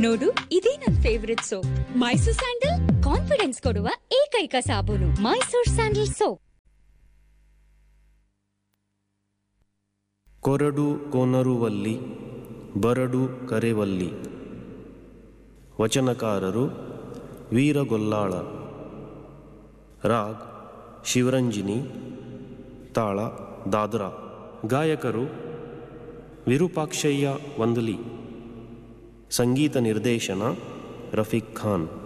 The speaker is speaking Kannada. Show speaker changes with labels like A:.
A: ನೋಡು ಇದೇ ನನ್ favourite soap Mysore sandal confidence ಕೊಡುವ ಏಕೈಕ ಸಾಬೂನು ಮೈಸೂರ್ ಸ್ಯಾಂಡಲ್ ಸೋಪ್
B: ಕೊರಡು ಕೊನರುವಲ್ಲಿ ಬರಡು ಕರೆವಲ್ಲಿ ವಚನಕಾರರು ವೀರಗೊಲ್ಲಾಳ ರಾಗ್ ಶಿವರಂಜಿನಿ ತಾಳ ದಾದ್ರಾ ಗಾಯಕರು ವಿರೂಪಾಕ್ಷಯ್ಯ ವಂದಲಿ ಸಂಗೀತ ನಿರ್ದೇಶನ ರಫೀಕ್ ಖಾನ್